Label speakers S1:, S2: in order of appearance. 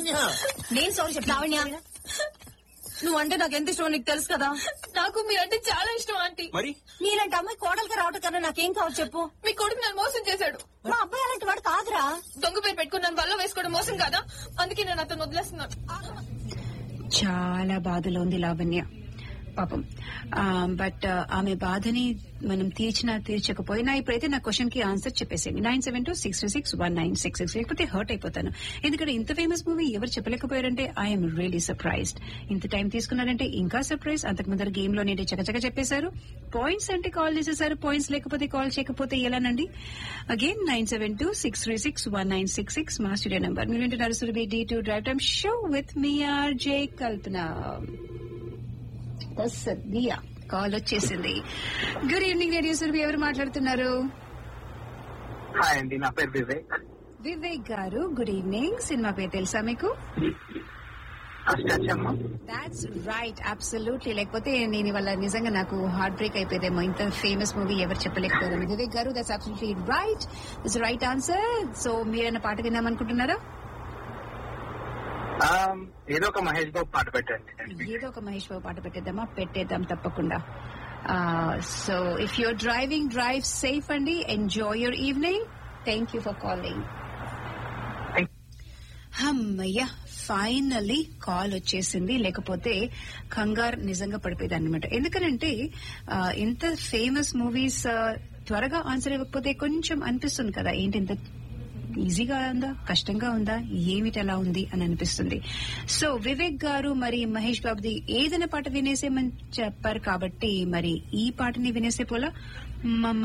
S1: లావణ్య
S2: నేను సారీ చెప్తా లావణ్య నువ్వు అంటే నాకు ఎంత ఇష్టమో నీకు తెలుసు కదా
S3: నాకు మీరంటే చాలా ఇష్టం ఆంటీ
S1: మరి
S2: నీలాంటి అమ్మాయి కోడలుగా రావటం కన్నా నాకేం కావాలి చెప్పు
S3: మీ కొడుకు నన్ను మోసం చేశాడు
S2: మా అబ్బాయి అలాంటి వాడు కాదురా
S3: దొంగ పేరు పెట్టుకుని నన్ను వల్ల వేసుకోవడం మోసం కాదా అందుకే నేను అతను వదిలేస్తున్నాను
S4: చాలా బాధలో ఉంది లావణ్య పాపం బట్ ఆమె బాధని మనం తీర్చినా తీర్చకపోయినా ఇప్పుడైతే నా క్వశ్చన్ కి ఆన్సర్ చెప్పేసింది nine seven two six two six one nine six six లేకపోతే హర్ట్ అయిపోతాను ఎందుకంటే ఇంత ఫేమస్ మూవీ ఎవరు చెప్పలేకపోయారంటే ఐఎమ్ రియలీ సర్ప్రైజ్డ్ ఇంత టైం తీసుకున్నారంటే ఇంకా సర్ప్రైజ్ అంతకు ముందర గేమ్ లో నేను చకచక చెప్పేశారు పాయింట్స్ అంటే కాల్ చేసేసారు పాయింట్స్ లేకపోతే కాల్ చేయకపోతే ఎలానండి again nine seven two six three six one nine six six మా స్టూడియో నెంబర్ మీరు వింటున్నారు Surabhi detour drive time show with me RJ జే కల్పన దియా కాల్ వచ్చేసింది గుడ్ ఈవినింగ్ రేడియో సురభి ఎవరు మాట్లాడుతున్నారు
S5: హాయ్ అండి నా పేరు వివేక్
S4: వివేక్ గారు గుడ్ ఈవినింగ్ సినిమా పేరు తెలుసా మీకు
S5: అష్టాచమ్మ
S4: దాట్స్ రైట్ అబ్సల్యూట్లీ లేకపోతే నేను ఇవాళ నిజంగా నాకు హార్ట్ బ్రేక్ అయిపోయేదేమో ఇంత ఫేమస్ మూవీ ఎవరు చెప్పలేకపోయారు వివేక్ గారు that's absolutely right it's right answer so మీరైనా పాట విందామనుకుంటున్నారా
S5: Um, ఏదో ఒక మహేష్ బాబు పాట పెట్టండి
S4: ఏదో ఒక మహేష్ బాబు పాట పెట్టేద్దామా పెట్టేద్దాం తప్పకుండా so if your driving drive safe అండి enjoy your evening thank you for calling అమ్మయ్య ఫైనల్లీ కాల్ వచ్చేసింది లేకపోతే కంగార్ నిజంగా పడిపోయేది అనమాట ఎందుకనంటే ఆ, ఇంత ఫేమస్ మూవీస్ త్వరగా ఆన్సర్ ఇవ్వకపోతే కొంచెం అనిపిస్తుంది కదా ఏంటి ఇంత ఈజీగా ఉందా కష్టంగా ఉందా ఏమిటి ఎలా ఉంది అని అనిపిస్తుంది సో వివేక్ గారు మరి మహేష్ బాబుది ఏదైనా పాట వినేసేమని చెప్పారు కాబట్టి మరి ఈ పాటని వినేసే పోలా మమ్మ